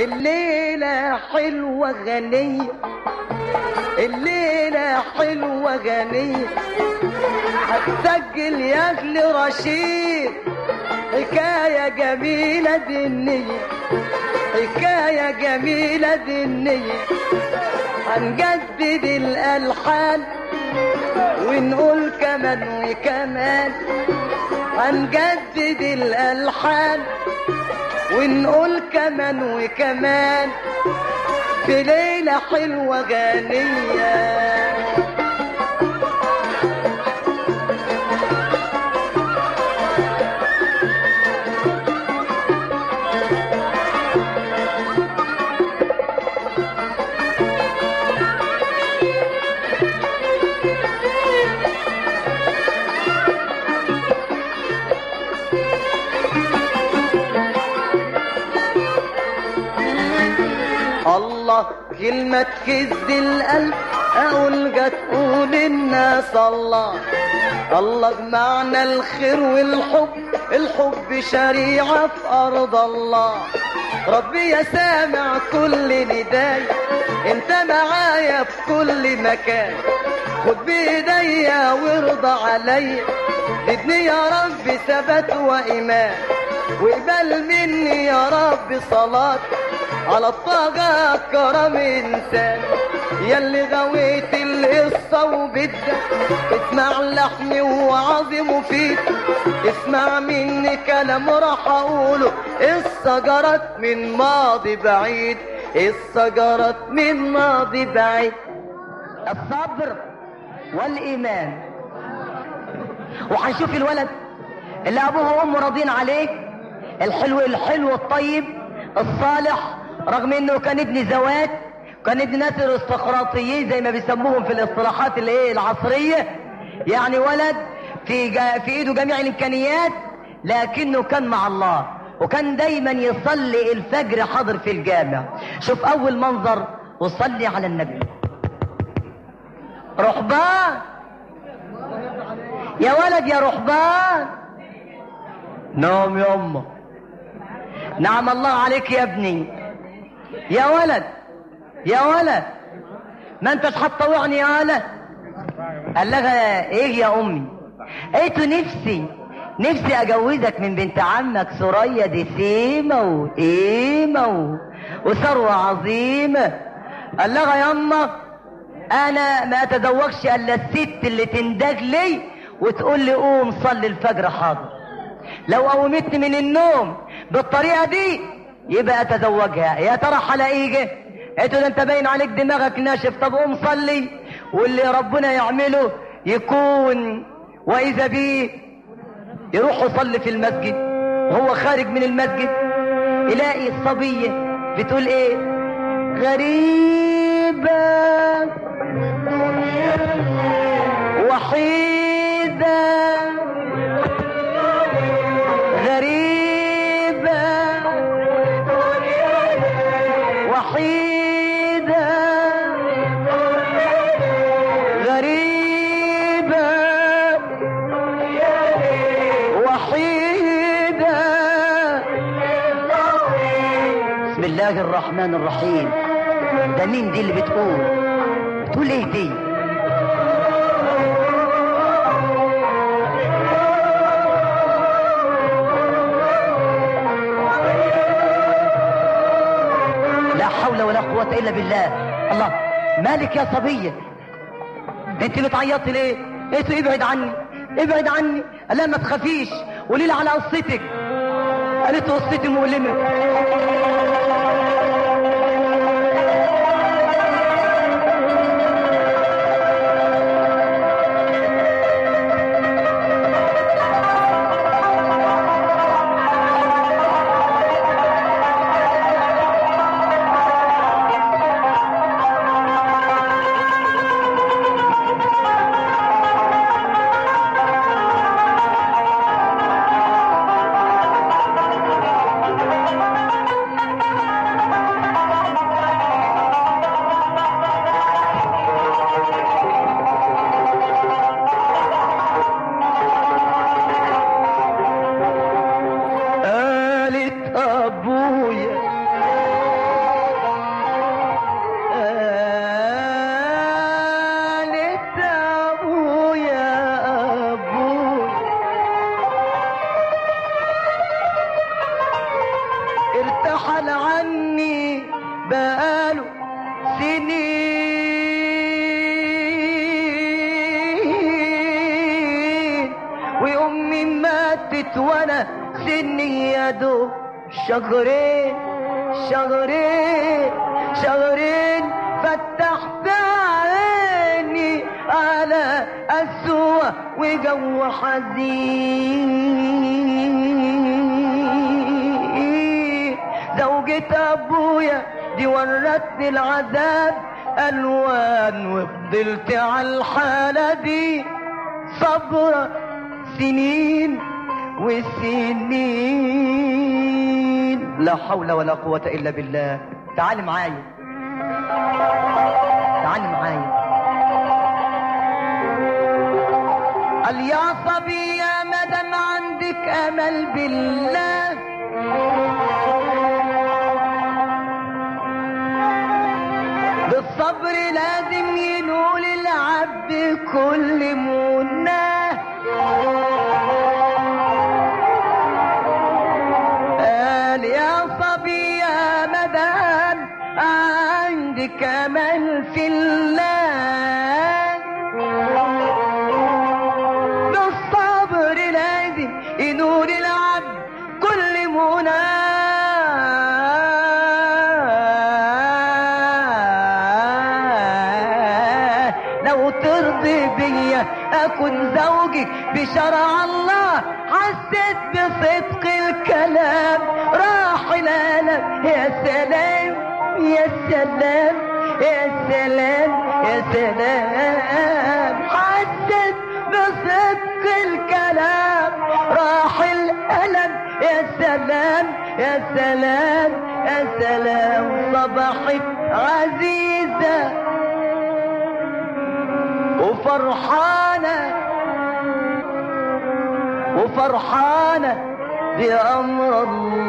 الليلة حلوة غنية الليلة حلوة غنية هتسجل يا أخلي رشيد حكاية جميلة دينية حكاية جميلة دينية هنجدد الألحان ونقول كمان وكمان هنجدد الألحان ونقول كمان وكمان في ليلة حلوة غنية الله كلمة تهز القلب أقول جت تقول الناس الله الله بمعنى الخير والحب الحب شريعة في أرض الله ربي يا سامع كل نداي انت معايا في كل مكان خد بإيديا وارضى عليا زدني يا رب ثبات وإيمان واقبل مني يا رب صلاة على الطاقة كرم إنسان يلي غويت القصة وبدك اسمع لحني وعظي مفيد اسمع مني كلام راح أقوله قصة جرت من ماضي بعيد قصة جرت من ماضي بعيد الصبر والإيمان وهنشوف الولد اللي أبوه وأمه راضين عليه الحلو الحلو الطيب الصالح رغم انه كان ابن زوات كان ابن ناس الارستقراطيين زي ما بيسموهم في الاصطلاحات اللي ايه العصريه يعني ولد في جا في ايده جميع الامكانيات لكنه كان مع الله وكان دايما يصلي الفجر حاضر في الجامع شوف اول منظر وصلي على النبي رحبان يا ولد يا رحبان نوم يا امه نعم الله عليك يا ابني يا ولد يا ولد ما انتش هتطوعني يا ولد قال لها ايه يا امي قلت نفسي نفسي اجوزك من بنت عمك سوريا دي سيمة وقيمة و... وثروة عظيمة قال لها يا اما انا ما اتزوجش الا الست اللي تندج لي وتقول لي قوم صلي الفجر حاضر لو قومتني من النوم بالطريقة دي يبقى اتزوجها يا ترى هلاقيه قلت له انت باين عليك دماغك ناشف طب قوم صلي واللي ربنا يعمله يكون واذا بيه يروح يصلي في المسجد وهو خارج من المسجد يلاقي الصبية بتقول ايه غريبة وحيدة غريبة وحيدة غريبة وحيدة بسم الله الرحمن الرحيم ده مين دي اللي بتقول بتقول ايه دي لا حول ولا قوة إلا بالله الله مالك يا صبية انت بتعيطي ليه قلت ابعد عني ابعد عني قال لها ما تخافيش قولي لي على قصتك قالت له قصتي مؤلمة رحل عني بقاله سنين وامي ماتت وانا سني يا دوب شهرين شهرين شهرين فتحت عيني على السوى وجو حزين زوجة ابويا دي ورتني العذاب الوان وفضلت على الحالة دي صبرة سنين وسنين لا حول ولا قوة إلا بالله تعال معايا تعال معايا قال يا صبي يا مدام عندك أمل بالله بالصبر لازم ينول العبد كل مناه قال يا صبي يا مدام عندك امل في الله بالصبر لازم ينور العبد كل مناه لو ترضي بيا اكون زوجك بشرع الله حسيت بصدق الكلام راح الالم يا سلام يا سلام يا سلام يا سلام حسيت بصدق الكلام راح الالم يا سلام يا سلام يا سلام صبحت عزيزه وفرحانة وفرحانة بأمر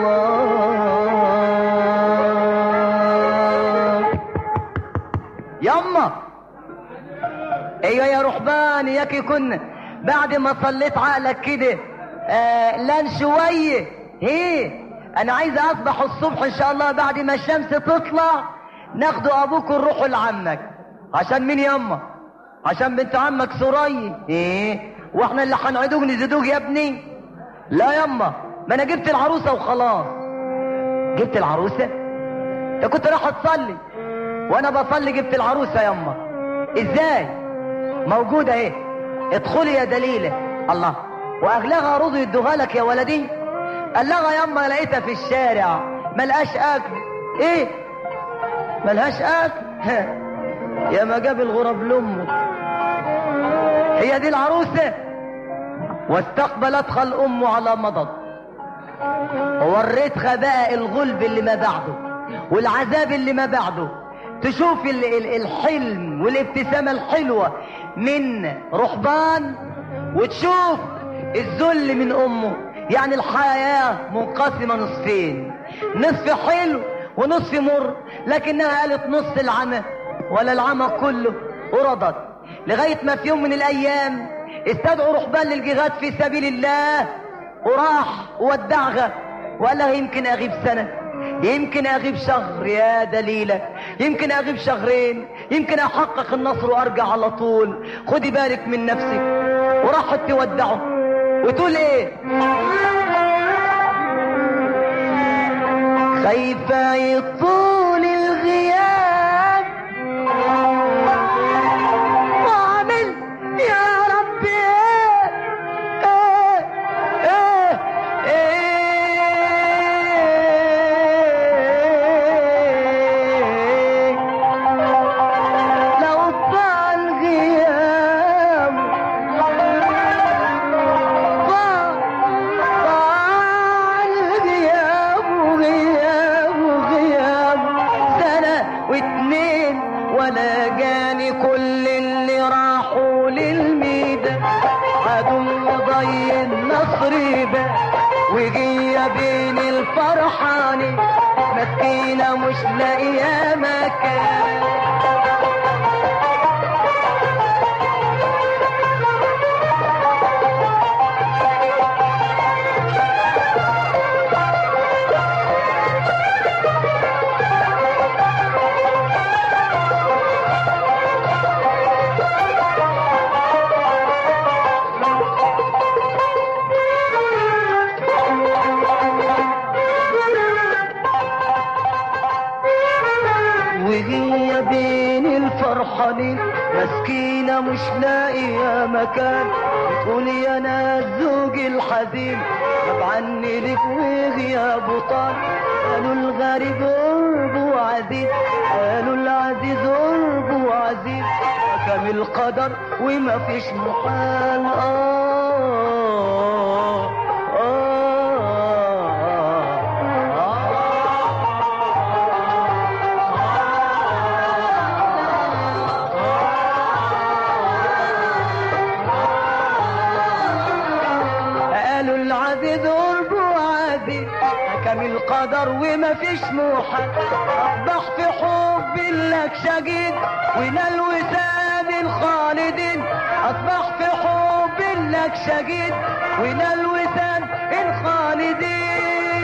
الله يما ايوه يا رحبان ياكي كنا بعد ما صليت عقلك كده آه لان شوية هي انا عايز اصبح الصبح ان شاء الله بعد ما الشمس تطلع ناخدوا ابوك ونروحوا لعمك عشان مين يما عشان بنت عمك سوري ايه واحنا اللي هنعيدوك نزيدوك يا ابني لا يما ما انا جبت العروسه وخلاص جبت العروسه انت كنت رايح تصلي وانا بصلي جبت العروسه يما ازاي موجوده اهي ادخلي يا دليله الله واغلاها رضوا يدوها لك يا ولدي قال لها يما لقيتها في الشارع ملقاش اكل ايه ملهاش اكل يا ما جاب الغراب لامه هي دي العروسة واستقبلتها الأم على مضض ووريتها بقى الغلب اللي ما بعده والعذاب اللي ما بعده تشوف ال- ال- الحلم والابتسامة الحلوة من رهبان وتشوف الذل من أمه يعني الحياة منقسمة نصفين نصف حلو ونصف مر لكنها قالت نص العمى ولا العمى كله ورضت لغاية ما في يوم من الأيام استدعوا رهبان للجهاد في سبيل الله وراح ودعها وقال لها يمكن أغيب سنة يمكن أغيب شهر يا دليلة يمكن أغيب شهرين يمكن أحقق النصر وأرجع على طول خدي بالك من نفسك وراحت تودعه وتقول إيه خايفة يطول الغياب واعمل يا ربي ايه ايه ايه لو طال غياب طال طال غياب وغياب وغياب سنة واتنين ولا جاني كل اللي راحوا للميدان عدو ضي النصر بقى وجية بين الفرحاني مسكينة مش لاقية مكان وهي بين الفرحانين مسكينة مش لاقية مكان تقول يا ناس زوجي الحزين غاب عني لك وغيابه طال قالوا الغريب قربه عزيز قالوا العزيز قربه عزيز حكم القدر وما فيش محال آه قالوا العبد قربه عادي حكم القدر وما فيش موحى اصبح في حب لك شديد ونال وسام الخالدين اصبح في حب لك شديد ونال وسام الخالدين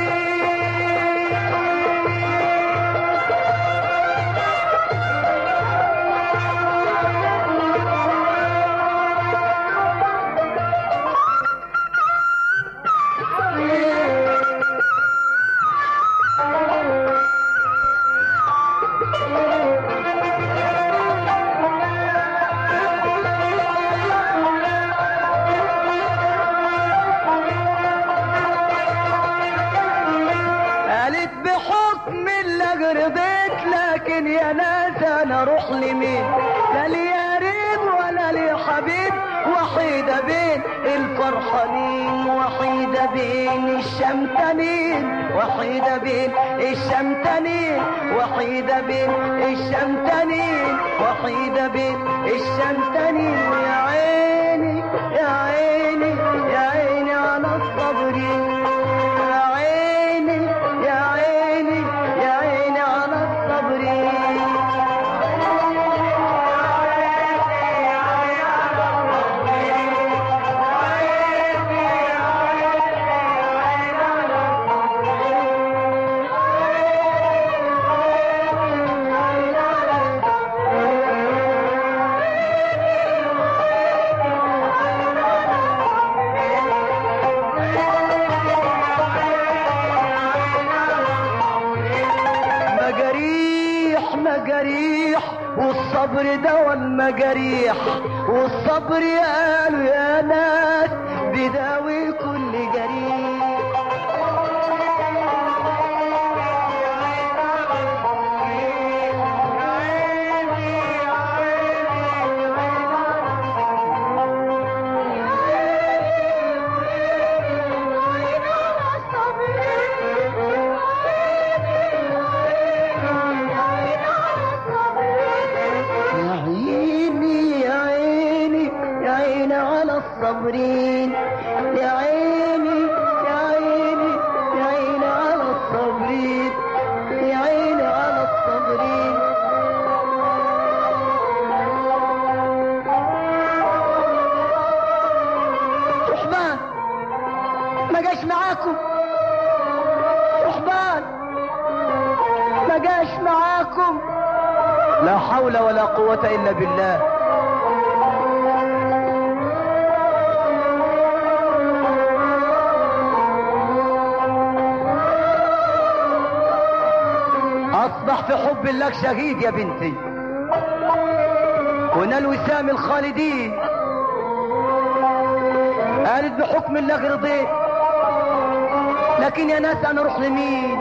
قالت بحكم اللي رضيت لكن يا ناس انا اروح لمين لا لي قريب ولا لي حبيب وحيدة بين الفرحانين وحيدة بين الشمتانين وحيدة بين الشمتانين وحيدة بين الشمتانين وحيدة بين الشمتانين يا عيني يا عيني يا عيني على الصبرين يا عيني يا عيني يا عيني على الصبرين مجاريح مجاريح والصبر دوا المجاريح والصبر قالوا يا ناس بداوي كل جريح يا عيني يا عيني يا عيني على الصابرين يا عيني يا عيني يا عيني على الصابرين يا عيني على الصابرين رحبان ما جاش معاكم رحبان ما جاش معاكم لا حول ولا قوة إلا بالله أصبح في حب لك شهيد يا بنتي ونال وسام الخالدين قالت بحكم الله رضيت لكن يا ناس أنا أروح لمين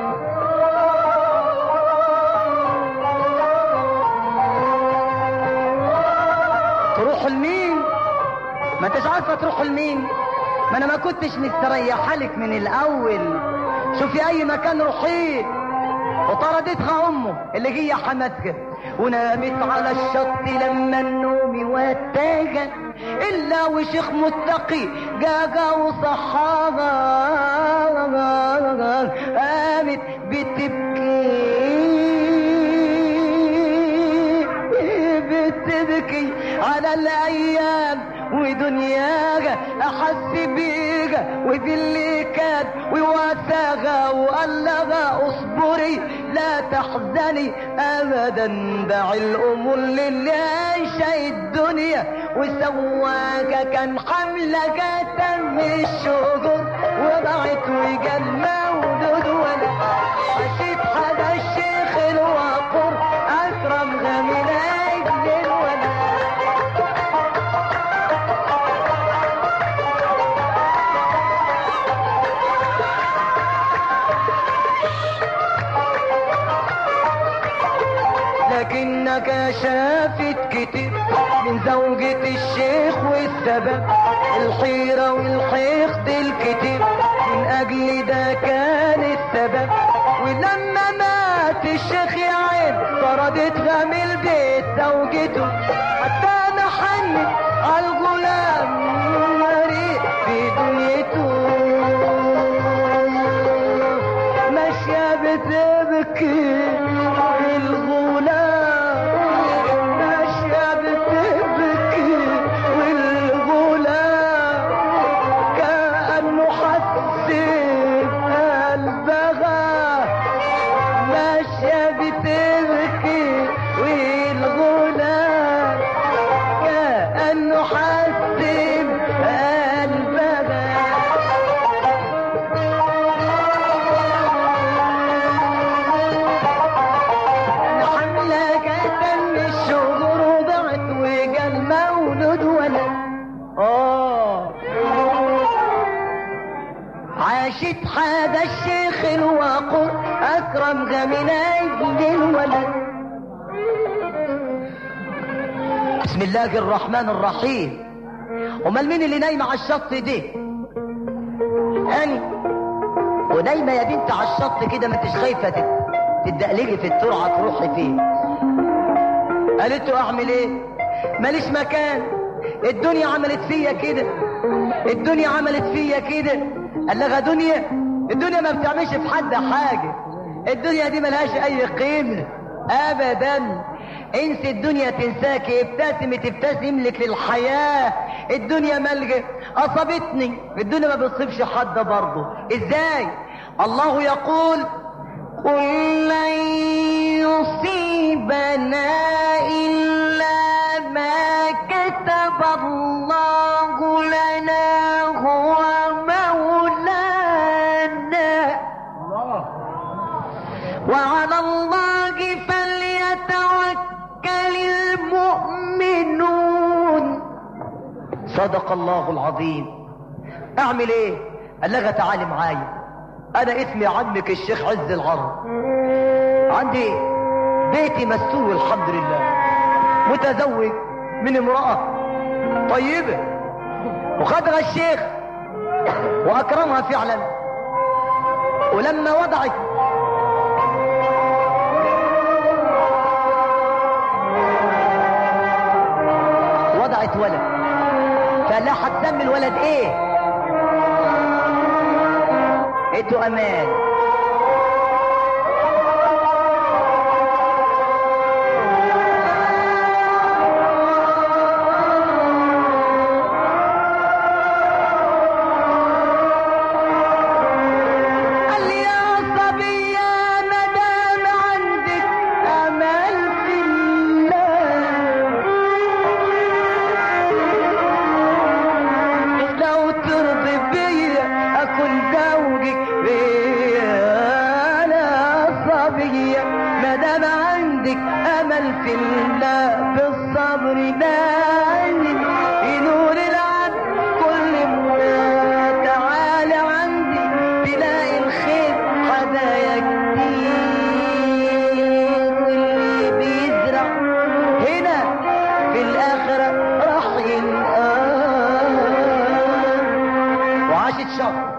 تروح لمين ما انتش عارفه تروح لمين ما انا ما كنتش مستريحه لك من الاول شوفي اي مكان روحيه وطردتها امه اللي هي حماتها ونامت على الشط لما النوم واتاها الا وشيخ متقي جاجا وصحاها قامت بتبكي بتبكي على الايام ودنياها احس بيها وباللي كان وواساها وقال لها اصبري لا تحزني ابدا دع الامور للي عايشه الدنيا وسواك كان حملة تم الشهور وضعت وجال مولود ولا حسيت حدا الشيخ الوقور لكنك شافت كتير من زوجة الشيخ والسبب الحيرة والحقد الكتير من أجل ده كان السبب ولما مات الشيخ يا عين طردتها من البيت زوجته حتى محنت على الغلام مريء في دنيته ماشية بتبكي الغلام ماشية بتبكي والغلام كأنه حس بقلبها ماشية بتبكي والغلام كأنه حس بقلبها حملة جدا من الشهور وضعت وجال مولود ولد اه عاشت هذا الشيخ الوقور اكرم من اجل الولد بسم الله الرحمن الرحيم امال مين اللي نايمه على الشط دي اني ونايمه يا بنت على الشط كده ما انتش خايفه تت- تدقلجي في الترعه تروحي فين قالت له اعمل ايه ماليش مكان الدنيا عملت فيا كده الدنيا عملت فيا كده قال لها دنيا الدنيا ما بتعملش في حد حاجه الدنيا دي ملهاش اي قيمه ابدا انسي الدنيا تنساك ابتسمي تبتسم لك للحياه الدنيا ملجأ اصابتني الدنيا ما بتصيبش حد برضه ازاي الله يقول قل لن يصيبنا إلا ما كتب الله لنا هو مولانا وعلى الله فليتوكل المؤمنون صدق الله العظيم اعمل ايه قال لها تعالي معايا انا اسمي عمك الشيخ عز العرب عندي بيتي مستور الحمد لله متزوج من امرأة طيبة وخدها الشيخ واكرمها فعلا ولما وضعت وضعت ولد فقال لها هتسمي الولد ايه ادوا امان قال لي يا صبية ما دام عندك امل في الله لو ترضي بيا اكون زوجك بيا انا صبية ما دام عندك امل في الله بالصبر داني ينور العبد كل ما تعالى عندي تلاقي الخير هدايا كتير واللي بيزرع هنا في الاخرة راح ينقام وعاشت شهر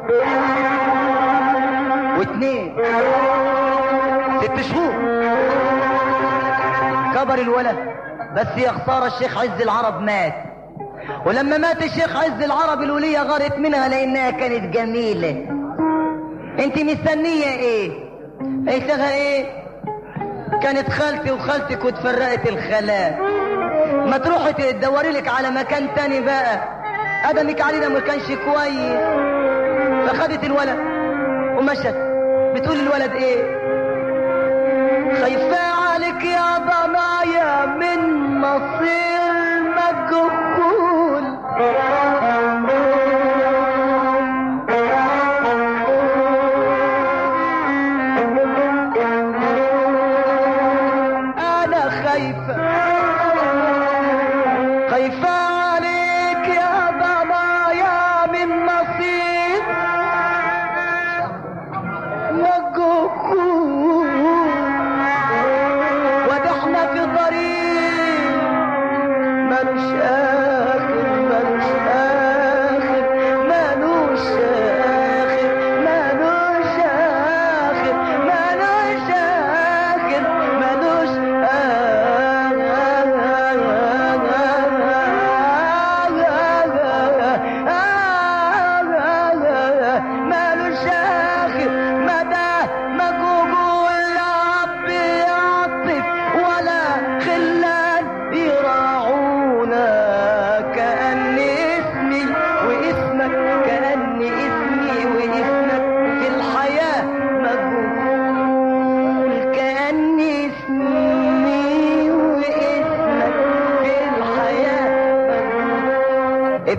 واتنين ست شهور كبر الولد بس يا خسارة الشيخ عز العرب مات ولما مات الشيخ عز العرب الولية غارت منها لانها كانت جميلة انت مستنية ايه قلت لها ايه كانت خالتي وخالتك وتفرقت الخلاء ما تروحي تدوري لك على مكان تاني بقى ادمك علينا ما كانش كويس فخدت الولد ومشت بتقول الولد ايه خايفة عليك يا ضنايا من مصير مجهول انا خايفة خايفة عليك يا ضنايا من مصير مجهول وده احنا في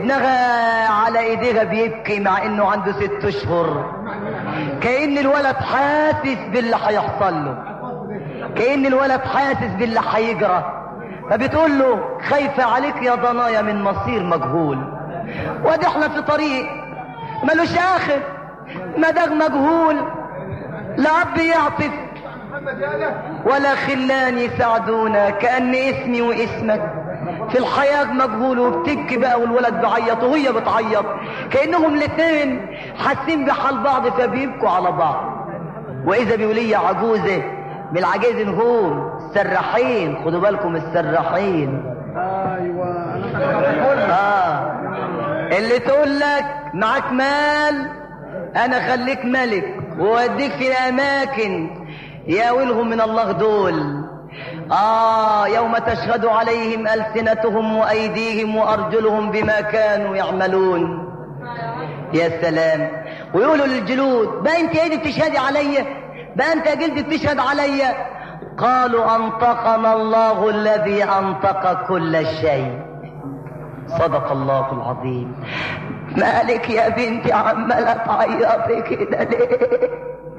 ابنها على ايديها بيبكي مع انه عنده ست اشهر كأن الولد حاسس باللي هيحصل له كأن الولد حاسس باللي هيجرى فبتقول له خايفة عليك يا ضنايا من مصير مجهول وادي احنا في طريق ملوش اخر مداغ مجهول لا اب يعطف ولا خلان يساعدونا كأن اسمي واسمك في الحياة مجهول وبتبكي بقى والولد بيعيط وهي بتعيط كأنهم الاثنين حاسين بحال بعض فبيبكوا على بعض وإذا بيقولي عجوزة من العجائز هم السراحين خدوا بالكم السراحين ايوه آه اللي تقول لك معاك مال انا خليك ملك ووديك في اماكن ياولهم من الله دول آه يوم تشهد عليهم ألسنتهم وأيديهم وأرجلهم بما كانوا يعملون يا سلام ويقولوا للجلود بقى انت ايه بتشهدي عليا بقى انت يا جلد بتشهد عليا قالوا أنطقنا الله الذي أنطق كل شيء صدق الله العظيم مالك يا بنتي عمالة تعيطي كده ليه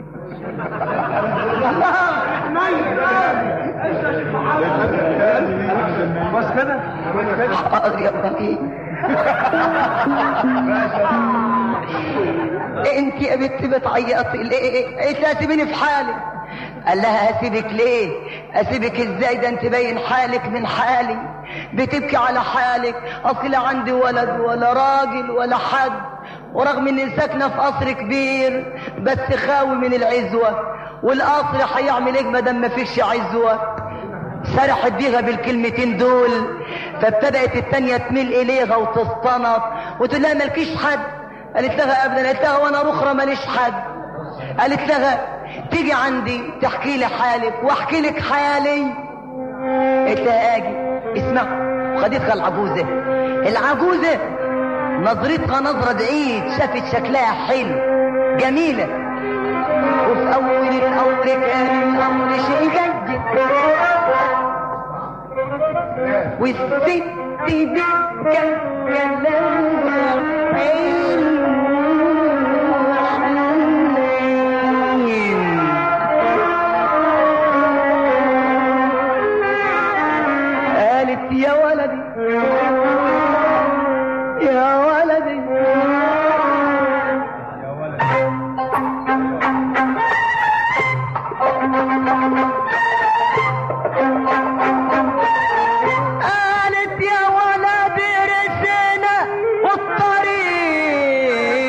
بس كده حاضر يا ابراهيم انت يا بنت بتعيطي ليه انت هتسيبيني في حالي قال لها اسيبك ليه اسيبك ازاي ده انت باين حالك من حالي بتبكي على حالك اصل لا عندي ولد ولا راجل ولا حد ورغم اني ساكنه في قصر كبير بس خاوي من العزوه والقصر هيعمل ايه ما دام مفيش عزوه سرحت بيها بالكلمتين دول فابتدأت التانية تميل إليها وتستنط وتقول لها مالكيش حد قالت لها أبدا قالت لها وأنا رخرة ماليش حد قالت لها تيجي عندي تحكي لي حالك واحكي لك حالي قالت لها اجي اسمع خدتها العجوزة العجوزة نظرتها نظرة بعيد شافت شكلها حلو جميلة وفي أول الأمر كان الأمر شيء جد والست دي كان كلامها حلو وحنين. قالت يا ولدي يا ولدي قالت يا ولدي رسينا والطريق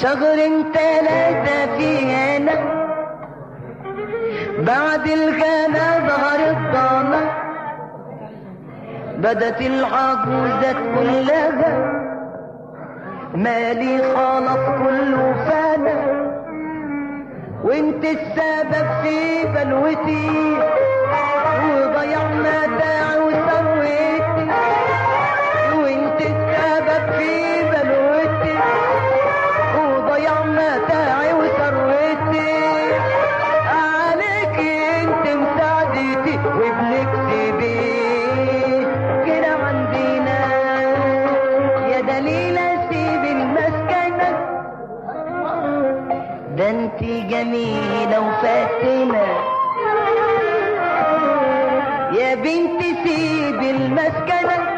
شهر ثلاثة في هنا بعد الغنى ظهر الضنا بدت العجوزات كلها مالي خلاص كله فانا وانت السبب في بلوتي وضيع متاعي وثروتي وانت السبب في بلوتي وضيع متاعي وثروتي عليك انت مساعدتي وابنك سيبيه كده عندنا يا دليلة سيب المسكنة ده انت جميلة وفاتنة يا بنت سيب المسكنة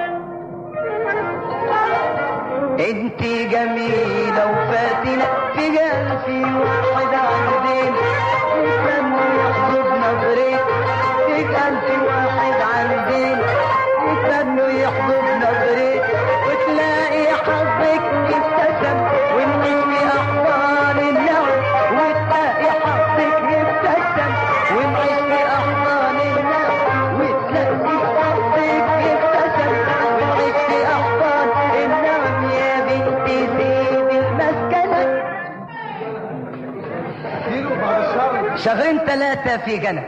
انت جميلة وفاتنة في قلبي واحد عندنا وكان يحضر نظرتي في قلبي واحد عندنا وكان يحضر نظرتي وتلاقي حظك ابتسم ونعيش في احضان النوم وتلاقي حظك ابتسم ونعيش في احضان النوم وتلاقي حظك ابتسم ونعيش في احضان النوم يا بنتي سيب المسكنه اديله بعد الشر شهرين ثلاثة في جنة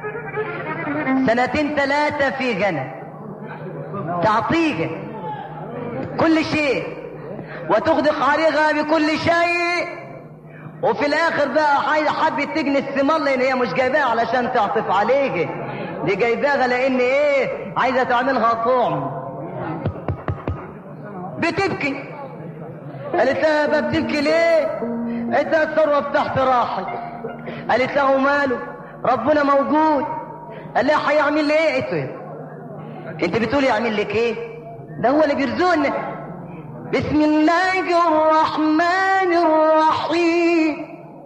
سنتين ثلاثة في جنة تعطيك كل شيء وتغدق عليها بكل شيء وفي الاخر بقى حي- حبت تجني الثمار لان هي مش جايباها علشان تعطف عليك دي جايباها لان ايه عايزه تعملها طعم بتبكي قالت لها بقى بتبكي ليه انت اتصرف تحت راحي قالت له ماله ربنا موجود قال لها هيعمل لي ايه قلت له انت بتقولي يعمل لك ايه ده هو اللي بيرزقنا بسم الله الرحمن الرحيم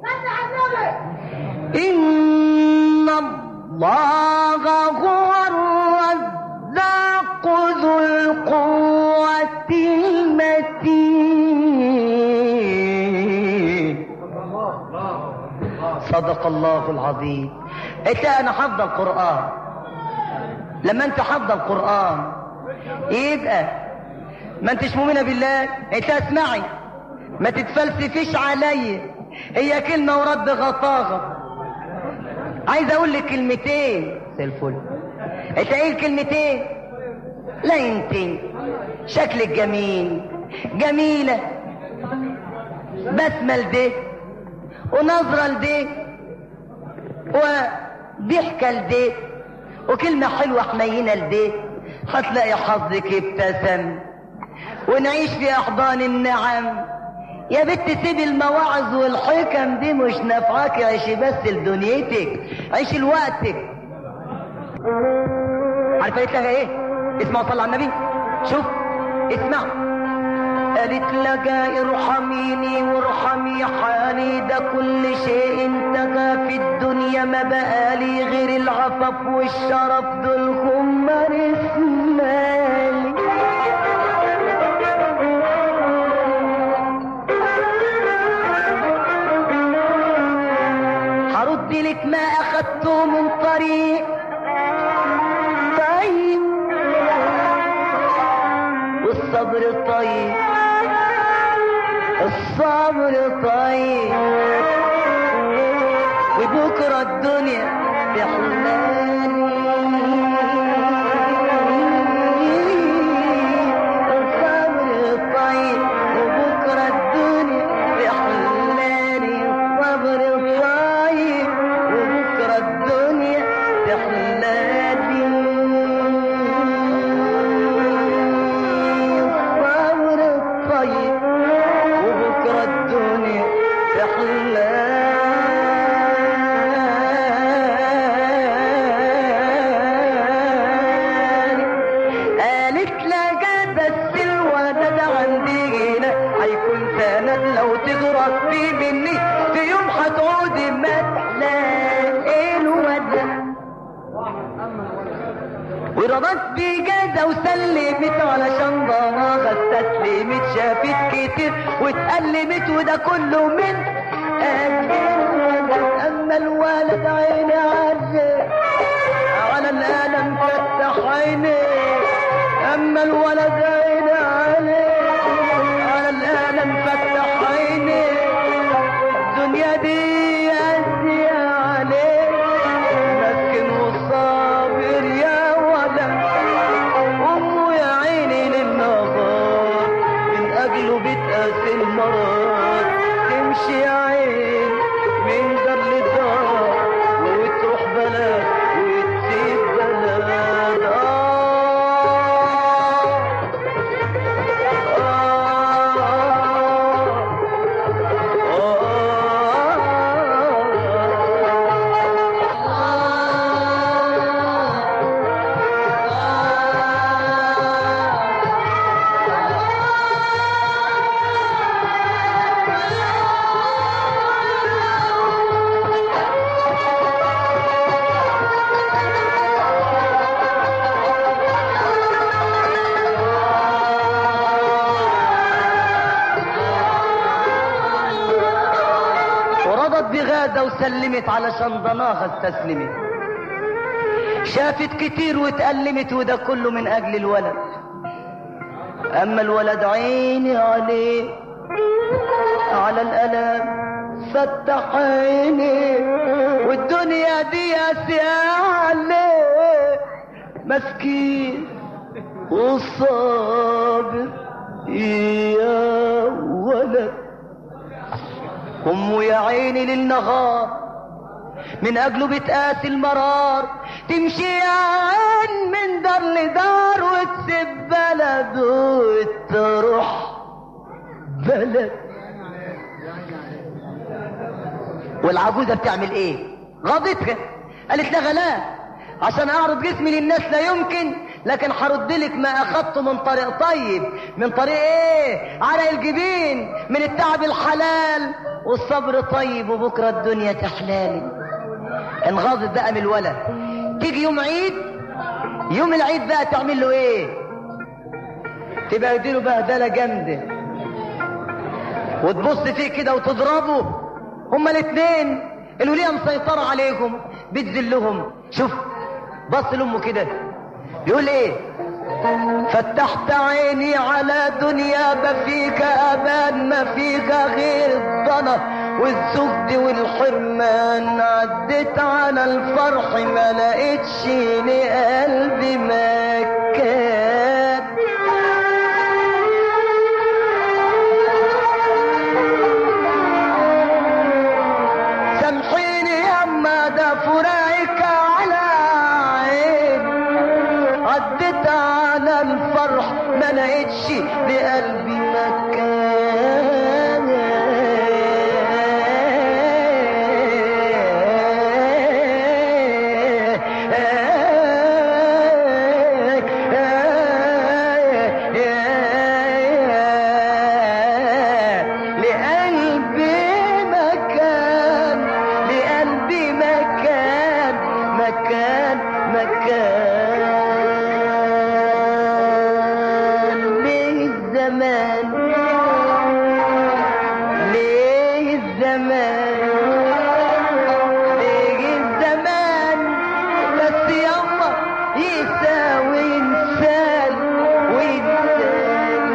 إن الله هو الرزاق ذو القوة المتين صدق الله العظيم انت انا حافظ القرآن لما انت حافظ القرآن يبقى ما انتش مؤمنة بالله انت اسمعي ما تتفلسفيش عليا هي كلمة ورد غطاغة عايز اقول لك كلمتين زي الفل انت ايه الكلمتين لا انت شكلك جميل جميلة بسمة لده ونظرة لده وضحكة لده وكلمة حلوة حنينة لده هتلاقي حظك ابتسم ونعيش في احضان النعم يا بنت سيب المواعظ والحكم دي مش نافعاك عيشي بس لدنيتك عيشي لوقتك عارفه قالت لها ايه اسمع صلى على النبي شوف اسمع قالت لها ارحميني وارحمي حالي ده كل شيء انتهى في الدنيا ما بقالي غير العفف والشرف دول هم رسمالي هرد لك ما اخدته من طريق طيب والصبر طيب الصبر طيب وبكرة الدنيا بحلالي الصبر طيب وبكرة الدنيا بحلالي الصبر طيب وبكرة الدنيا بحلالي الصبر طيب وبكرة الدنيا ورضت بجازة وسلمت علشان ضناها استسلمت شافت كتير واتألمت وده كله من أجل الولد أما الولد عيني عليه على الألم فتح عينيه أما الولد عيني عليه على الألم فتح عينيه الدنيا دي قاسية عليه مسكين وصابر يا ولد أمه يا عيني للنهار من أجله بتقاسي المرض تمشي يا عين من دار لدار وتروح بلد وتسيب بلد ورضت بغادة وسلمت علشان ضناها استسلمت شافت كتير واتألمت وده كله من أجل الولد أما الولد عيني عليه على الألم فتح عيني والدنيا دي قاسية عليه مسكين وصابر يا ولد أمه يا عيني للنهار من أجله بتقاسي المرار تمشي يا عين من دار لدار وتسيب بلد وتروح بلد والعجوزة بتعمل ايه غضتها قالت لها غلا عشان اعرض جسمي للناس لا يمكن لكن هرد لك ما اخدته من طريق طيب من طريق ايه على الجبين من التعب الحلال والصبر طيب وبكره الدنيا تحلالي انغاظت بقى من الولد تيجي يوم عيد يوم العيد بقى تعمل له ايه تبقى يديله بهدله جامده وتبص فيه كده وتضربه هما الاثنين الوليه مسيطرة عليهم بتذلهم شوف بص لامه كده يقول ايه فتحت عيني على دنيا ما فيك امان ما فيك غير الضنا والزهد والحرمان عديت على الفرح ما لقيتش لقلبي مكان سامحيني يما ده فراقك على عين عديت على الفرح ما لقيتش لقلبي مكان لقلبي مكان لقلبي مكان مكان مكان ليه الزمان ليه الزمان ليه الزمان بس يما يساوي انسان وانسان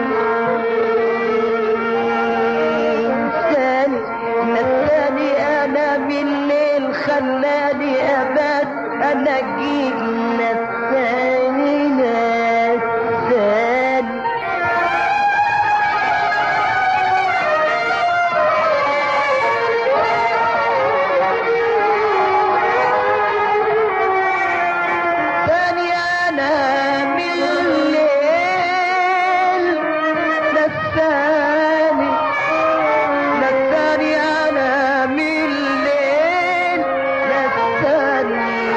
انساني نساني انا من الليل خلاني ابات انا جيت نساني نساني ثاني انا من الليل نساني نساني انا من الليل نساني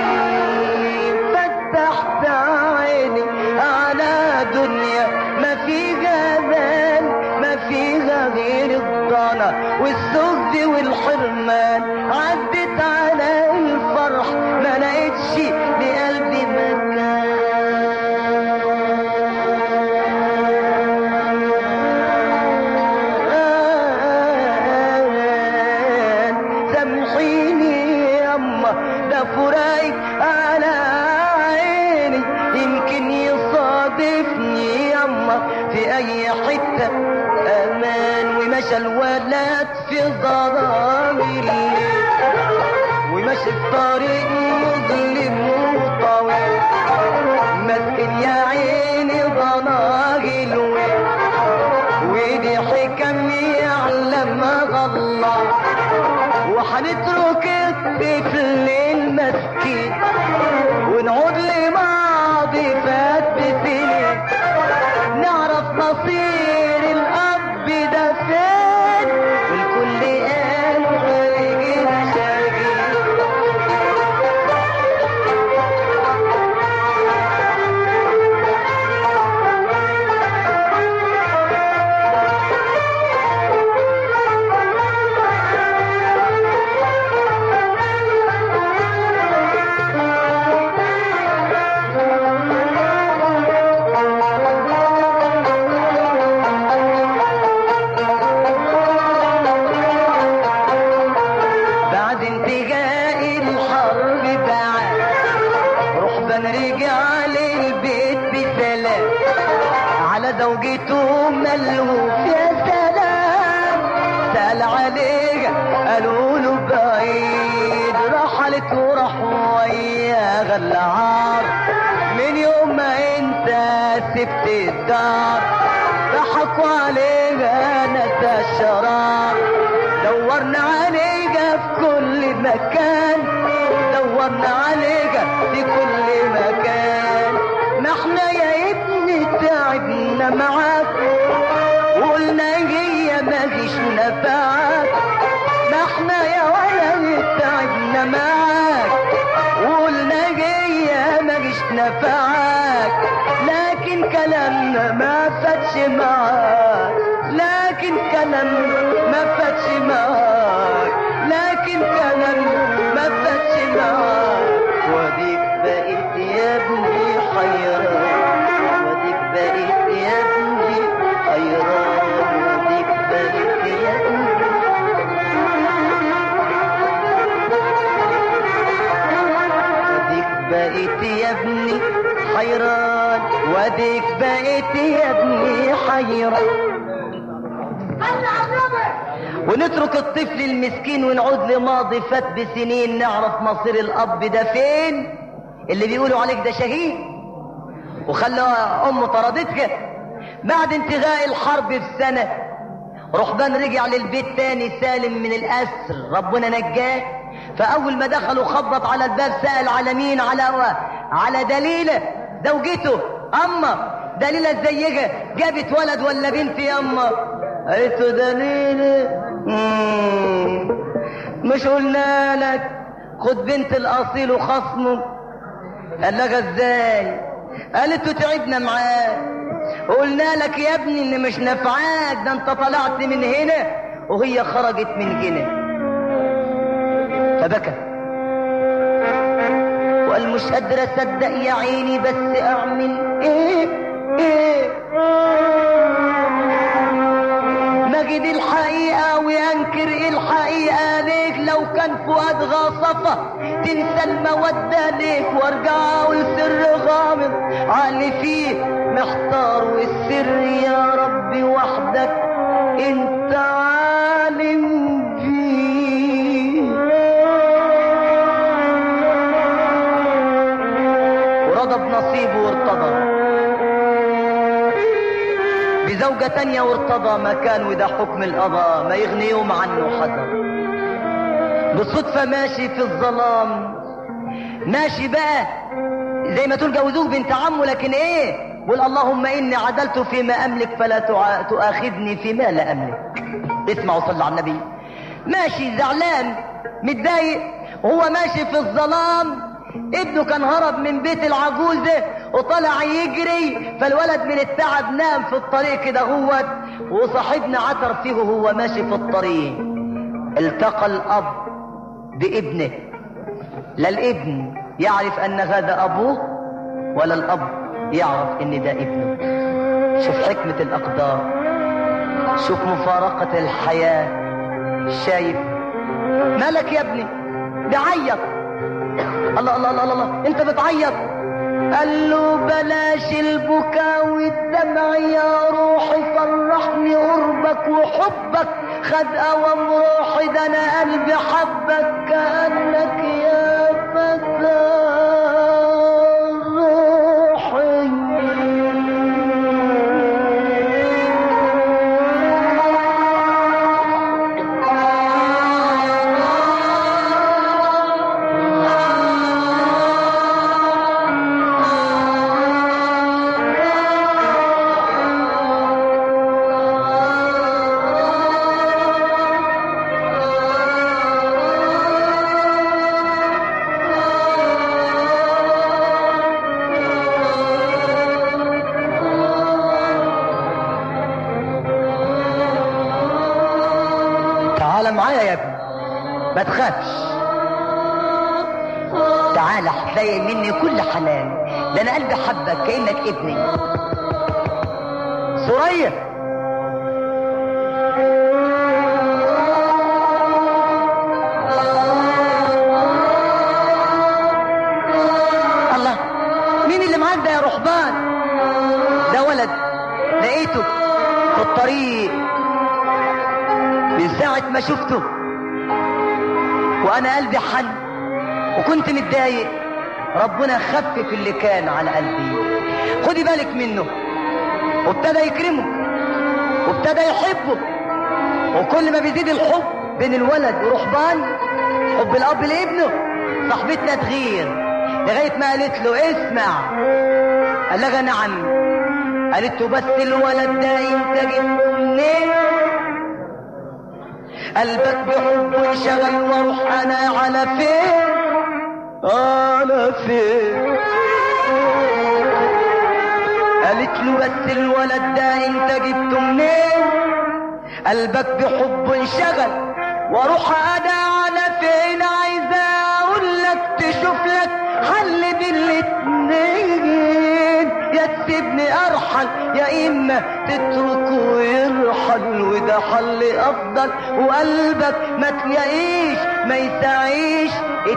فتحت عيني على دنيا ما فيها مان ما فيها غير الضنا والزهد والحرمان عدت على الفرح ما لقيتش لقلبي مكان ده فرايد على عيني يمكن يصادفني يما في اي حتة امان ومشى الولد في ظلام الليل ومشي في طريق مظلم وطويل مسكن يا عيني ضناجي الويل ودي حكم يعلمها الله وحنترك الطفل المسكين ونعود لماضي فات بسنين نعرف مصير الأب ده فين والكل قال خارج الشرقين بعد انتهاء الحرب بعد رحبا رجع للبيت بسلام على زوجته ملهوف يا سلام سأل عليها قالوا له بعيد رحلت وراح وياها العار من يوم ما انت سبت الدار ضحكوا عليها نسى الشرار دورنا عليها في كل مكان دورنا عليها في كل مكان ما احنا يا ابني تعبنا معاك وقلنا هي مفيش نفعك ما احنا يا ولد تعبنا معاك وقلنا هي مفيش نفعك لكن كلامنا ما فاتش معاك لكن كلامنا ما فاتش معاك لكن كلامنا ما فاتش معاك وديك بقيت يا ابني حيران وديك بقيت يا ابني حيران وديك بقيت يا ابني وديك بقيت يا ابني حيران وديك بقيت يا ابني حيران ونترك الطفل المسكين ونعود لماضي فات بسنين نعرف مصير الاب ده فين اللي بيقولوا عليك ده شهيد وخلى امه طردتك بعد انتهاء الحرب بسنه رحبان رجع للبيت تاني سالم من الاسر ربنا نجاه فاول ما دخلوا خبط على الباب سال على مين على على دليله زوجته اما دليله ازيها جابت ولد ولا بنت يا اما قالت له دليله مم. مش قلنا لك خد بنت الاصيل وخصمه قال لك ازاي قالت له تعبنا معاه قلنا لك يا ابني ان مش نفعاك ده انت طلعت من هنا وهي خرجت من هنا فبكى وقال مش قادر اصدق يا عيني بس اعمل ايه ايه مجد الحقيقة وينكر الحقيقة ليك لو كان فؤاد غاصفة تنسى المودة ليك وارجع اقول سر غامض علي فيه محتار والسر يا ربي وحدك انت عالم فيه ورضى بنصيبه وارتضى بزوجة تانية وارتضى مكان وده حكم القضاء ما يغني يوم عنه حذر بالصدفة ماشي في الظلام ماشي بقى زي ما تقول جوزوك بنت عمه لكن ايه قول اللهم اني عدلت فيما املك فلا تع- تؤاخذني فيما لا املك اسمع وصلى على النبي ماشي زعلان متضايق وهو ماشي في الظلام ابنه كان هرب من بيت العجوزة وطلع يجري فالولد من التعب نام في الطريق كده هوت وصاحبنا عثر فيه وهو ماشي في الطريق التقى الاب بابنه لا الابن يعرف ان هذا ابوه ولا الاب يعرف ان ده ابنه شوف حكمة الاقدار شوف مفارقة الحياة شايف مالك يا ابني ده عيط الله الله الله الله, الله. انت بتعيط قال له بلاش البكاء والدمع يا روحي فرحني قربك وحبك خد قوام روحي ده انا قلبي حبك كانك يا فتى تعال معايا يا ابني ما تخافش تعال هتلاقي مني كل حنان ده انا قلبي حبك كانك ابني سوريا الله مين اللي معاك ده يا رحبان ده ولد لقيته في الطريق من ساعة ما شفته وأنا قلبي حن وكنت متضايق ربنا خفف اللي كان على قلبي خدي بالك منه وابتدى يكرمه وابتدى يحبه وكل ما بيزيد الحب بين الولد ورحبان حب الأب لابنه صاحبتنا تغير لغاية ما قالت له اسمع قال لها نعم قالت له بس الولد ده انت جبته منين قلبك بحب انشغل واروح انا على فين على فين قالت له بس الولد ده انت جبته منين قلبك بحب انشغل واروح انا على فين عايزه اقول لك تشوف لك حل بين الاتنين يا تسيبني ارحل يا اما تتركه ويرحل وده حل افضل وقلبك ما تلاقيش ما يسعيش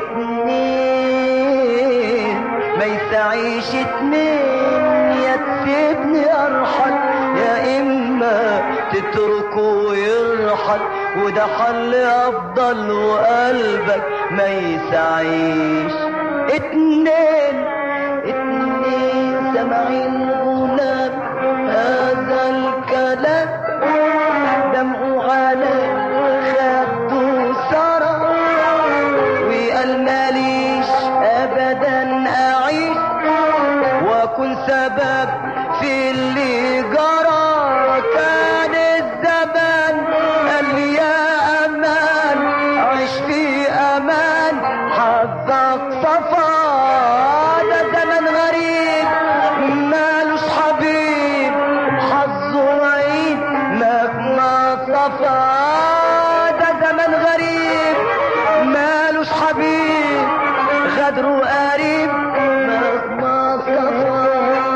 اتنين ما يسعيش اتنين يا تسيبني ارحل يا اما تتركه ويرحل وده حل افضل وقلبك ما يسعيش اتنين اتنين سامعين غلاب هذا الكلام دمعه على خده سرى وقال ماليش ابدا اعيش واكون سبب في اللي جرى كان الزمان قال لي يا امان عيش في امان حظك صفا ده زمن غريب مالوش حبيب حظه عيد مهما صفا ده زمن غريب مالوش حبيب غدره قريب مهما صفا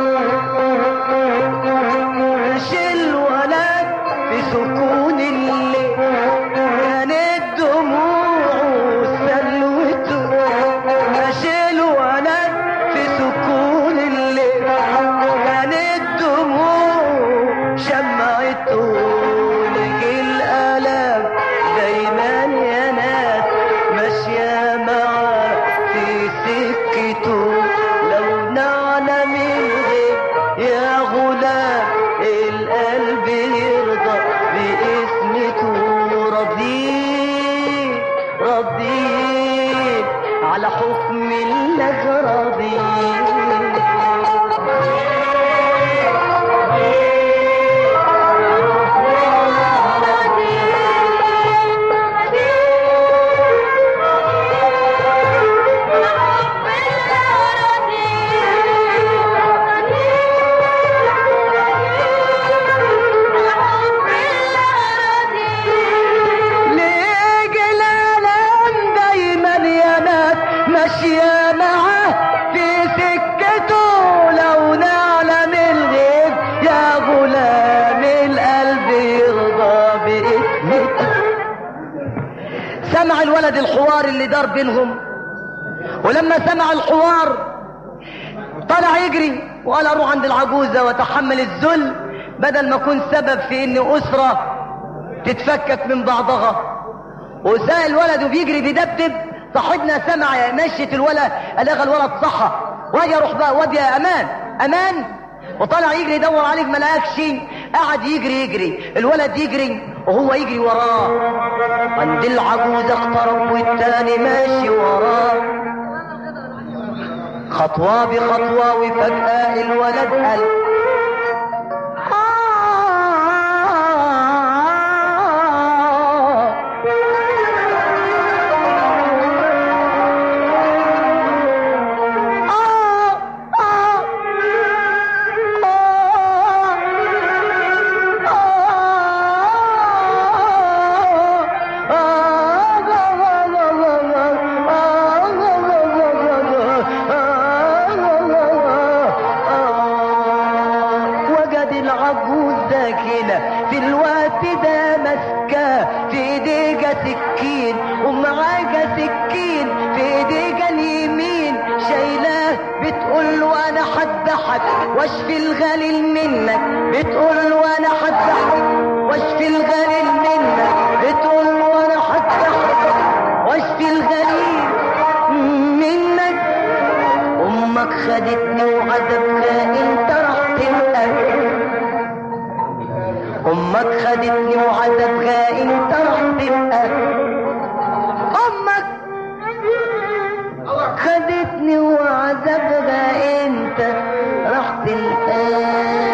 شيل ولد في سكون الليل كانت دموعه سلوته شيل ولد في سكون الليل كانت دموعه شمعته لقي الآلام دايما يا ناس ماشية معاه في سكته لو نعلم الغيب يا غلام القلب يرضى باسمته رضيت رضيت على حكم الله رضيت ليه جلالان دايما يا ناس ماشية معاه في سكته لو نعلم الغيب يا غلام القلب يرضى باسمته سمع الولد الحوار اللي دار بينهم ولما سمع الحوار طلع يجري وقال اروح عند العجوزة واتحمل الذل بدل ما اكون سبب في ان اسرة تتفكك من بعضها وساء الولد وبيجري بيدبدب صاحبنا سمع مشية الولد قال الولد صحى واجي اروح بقى وادي يا امان امان وطلع يجري يدور عليه ما لقاكش قعد يجري يجري الولد يجري وهو يجري وراه عند العجوز اقترب والتاني ماشي وراه خطوة بخطوة وفجأة الولد قال وجد العجوز ساكنة في الوقت ده ماسكة في ايديها سكين ومعاها سكين في ايديها اليمين شايلاه بتقول له انا حدحك واشفي الغليل منك بتقول له انا حدحك واشفي الغليل منك بتقول له انا حدحك واشفي الغليل منك امك خدتني وعذبها انت راح تبقى امك خدتني وعذبها انت راح تبقى امك خدتني وعذبها انت راح تلقى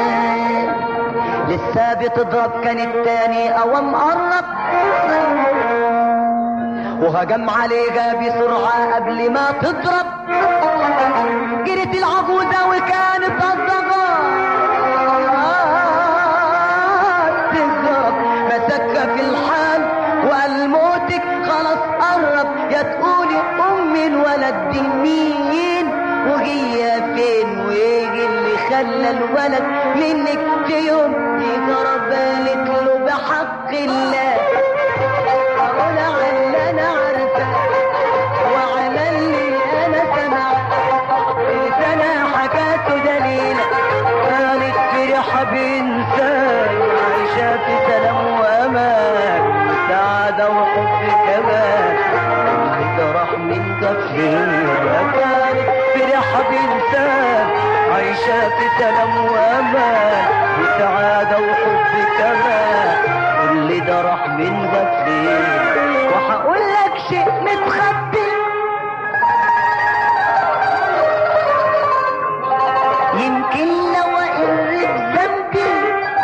لسه بتضرب كان التاني قوام قرب وهجم عليها بسرعة قبل ما تضرب جرت العجوزة وكانت الضغط تضرب مسكها في الحال وقال موتك خلاص قرب يا تقولي ام الولد دي مين وهي فين ويجي اللي خلى الولد منك في يوم يجرب قالت له بحق الله اقول على اللي انا عارفه وعلى اللي انا سمعت انا حكاته دليل كانت فرحة بإنسان عايشة في سلام وأمان سعادة وحب كمان راح من تفكير كانت فرحة بإنسان عايشة في سلام وأمان وسعادة وحب كمان كل ده راح من غفير وهقول لك شيء متخبي يمكن لو اقرب ذنبي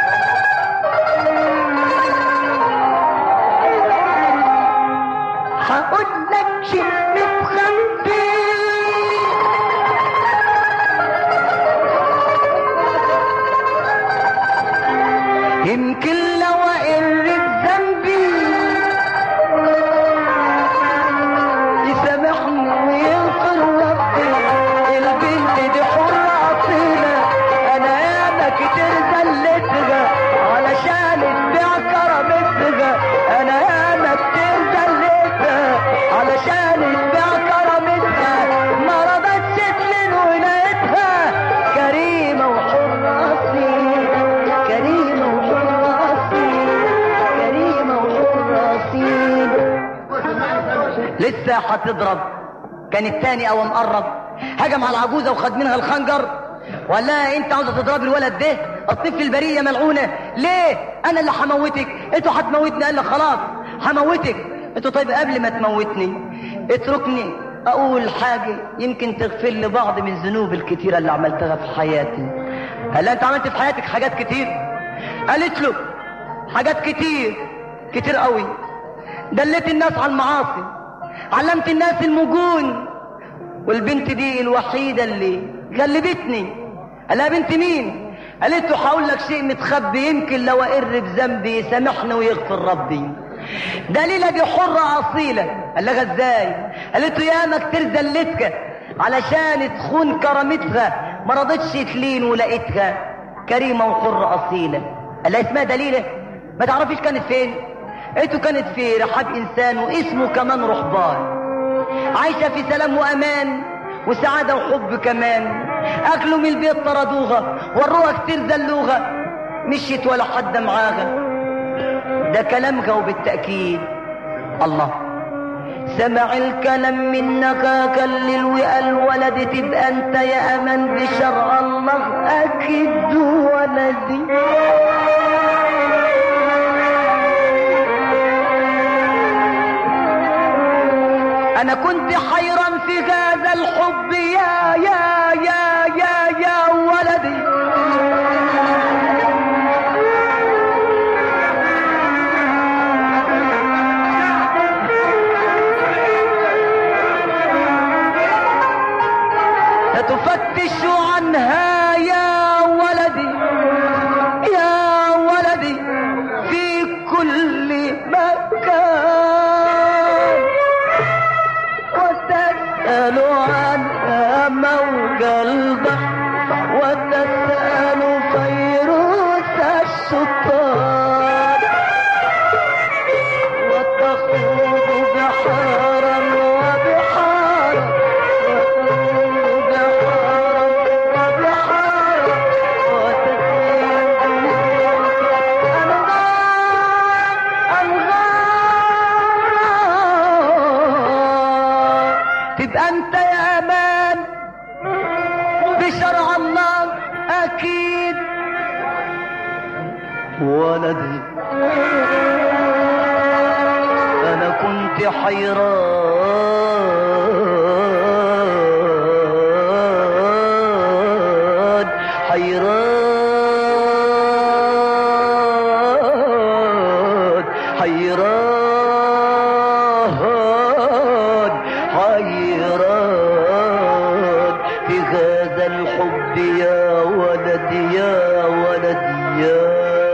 هقول لك شيء متخبي يمكن لو اقرب ذنبي يسامحني ويغفر ربي البنت دي حرة أصيلة أنا ياما كتير زلتها علشان تبيع كرامتها أنا ياما كتير زلتها علشان تبيع كرامتها ما رضتش تلين ولايتها كريمة وحرة أصيلة كريمة وحرة أصيلة كريمة وحرة أصيلة لسه هتضرب كان التاني او مقرب هجم على العجوزه وخد منها الخنجر وقال لها انت عاوزه تضربي الولد ده الطفل البريه ملعونه ليه انا اللي هموتك انتوا هتموتني قال لك خلاص هموتك انتوا طيب قبل ما تموتني اتركني اقول حاجه يمكن تغفر لي بعض من الذنوب الكتيره اللي عملتها في حياتي قال لها انت عملت في حياتك حاجات كتير قالت له حاجات كتير كتير قوي دلت الناس على المعاصي علمت الناس المجون والبنت دي الوحيدة اللي غلبتني قال لها بنت مين قالت له هقول لك شيء متخبي يمكن لو اقر بذنبي يسامحني ويغفر ربي دليلة دي حرة أصيلة قال لها ازاي قالت له ياما كتير دلتك علشان تخون كرامتها ما رضتش تلين ولقيتها كريمة وحرة أصيلة قال لها اسمها دليلة ما تعرفيش كانت فين انتوا كانت في رحاب انسان واسمه كمان رهبان عايشة في سلام وأمان وسعادة وحب كمان أكلوا من البيت طردوها وروها كتير زلوها مشيت ولا حد معاها ده كلامها وبالتأكيد الله سمع الكلام منك كلل وقال ولدي تبقى انت يا امان بشرع الله اكيد ولدي انا كنت حيران في هذا الحب يا يا يا يا يا ولدي فتفتش عنها يا ولدي يا ولدي في كل مكان وتسأل عنها موج البحر وتسأل فيروس الشطار وتخوض بحارا وبحارا وتخوض بحارا وبحارا وتسير أنهار أنهار تبقى أنت يا أمان بشرع الله أكيد ولدي أنا كنت حيران حيران حيران حيران في هذا الحب يا ولدي يا ولدي يا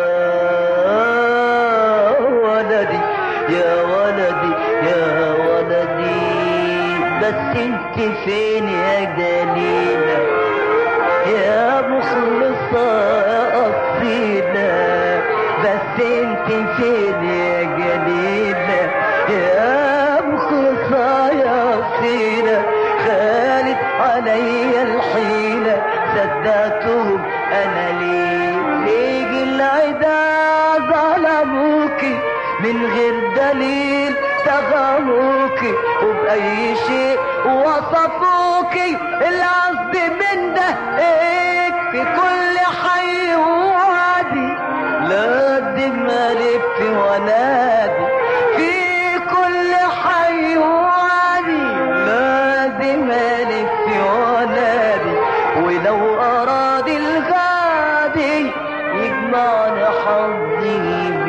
ولدي يا ولدي يا ولدي بس انت فين يا جليلة يا مخلصة يا أصيلة بس انت فين يا جليلة يا مخلصة يا أصيلة خالت علي الحيلة صدقتهم أنا ليه ليه العدا ظلموكي من غير دليل تغموكي وبأي شيء وصفوكي القصد من ده ايه في كل حي وادي لا دم لف ونادي في كل حي وادي لا دم لف ونادي ولو أراد الغادي يجمعنا حظي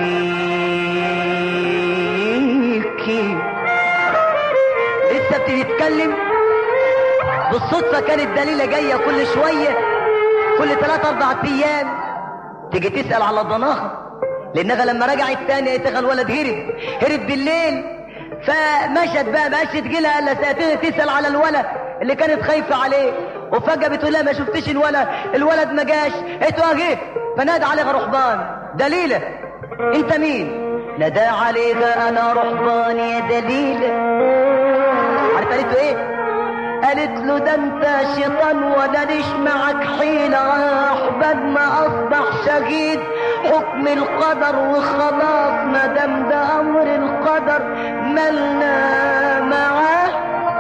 بيكي لسه بتتكلم بالصدفة كانت دليلة جاية كل شوية كل ثلاثة أربع أيام تيجي تسأل على ضناها لأنها لما رجعت تاني لقيتها الولد هرب هرب بالليل فمشت بقى مشت جيلها الا ساعتين تسأل على الولد اللي كانت خايفة عليه وفجأة بتقول لها ما شفتش الولد الولد ما جاش قالت له اهي فنادى عليها رحبان دليلة انت مين نادى عليها انا رحبان يا دليلة عارف قالت له ايه قالت له ده انت شيطان ولا ليش معك حيلة احباب ما اصبح شهيد حكم القدر وخلاص ما دام ده امر القدر ملنا معاه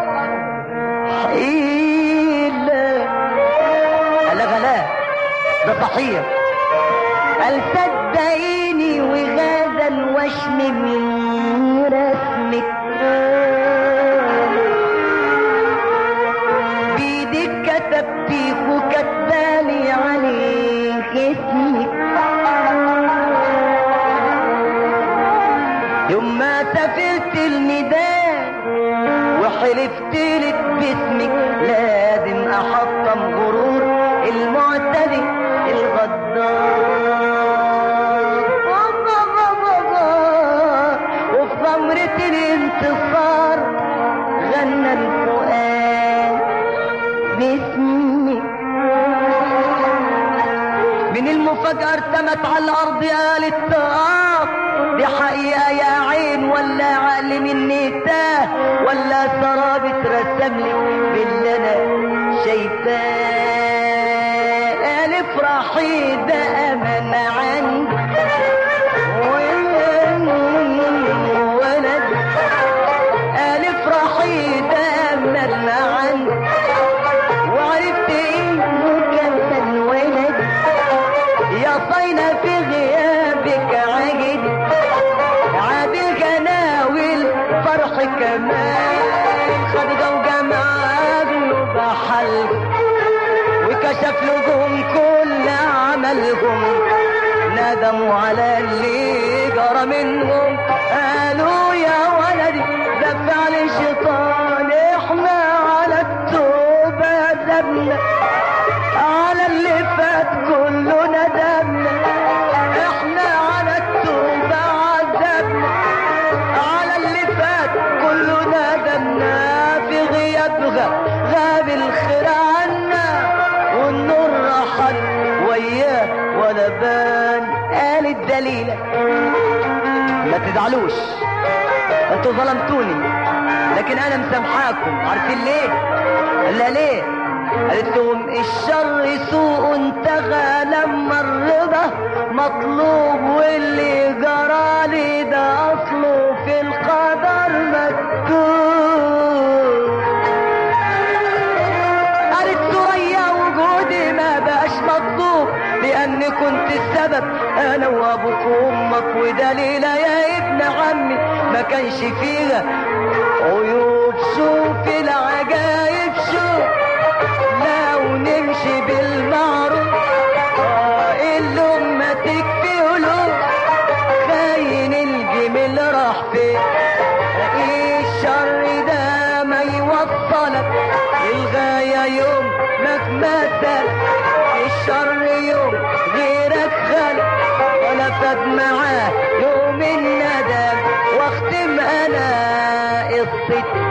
حيلة قال لها لا ده صحيح قال صدقيني وغاز الوشم من رسمك بيدك كتبتي وكتبالي عليه اسمك يوم ما سافرت الميدان وحلفت لك باسمك لازم احطم غرور المعتدي الغدار وفي غمرة الانتصار غنى الفؤاد باسمك من المفاجأة ارتمت على الأرض قالت آه دي حقيقة يا عين ولا عقل مني تاه ولا سراب اترسم لي باللي انا شايفاه الف رحيد ده امان عندي ولد الف رحيد ده امان عندي وعرفت انه كان ولد يا صينا في غيابك عجد عادل جناوي فرح كمان خدجة وجمال وبحل وكشف لهم كل عملهم ندموا على اللي جرى منهم قالوا يا ولدي ده فعل شيطان احنا على التوبة ندمنا على اللي فات كله ندمنا احنا على التوبة عذبنا على اللي فات كله ندمنا في غيابها غاب الخير عنا والنور راحت وياه ولا بان قال الدليلة ما تزعلوش انتوا ظلمتوني لكن انا مسامحاكم عارفين ليه لا ليه قالت لهم الشر سوء انتهى لما الرضا مطلوب واللي جرالي ده اصله في القدر مكتوب قالت ثريا وجودي ما بقاش مطلوب لان كنت السبب انا وابوك وامك ودليلة يا ابن عمي ما كانش فيها عيوب شوف العجايب شوف لو نمشي بالمعروف آه الأمة تكفي قلوب خاين الجميل راح فين ايه الشر ده ما يوصلك للغاية يوم ما تمثل الشر يوم غيرك خلق ولا فات معاه يوم الندم واختم انا قصة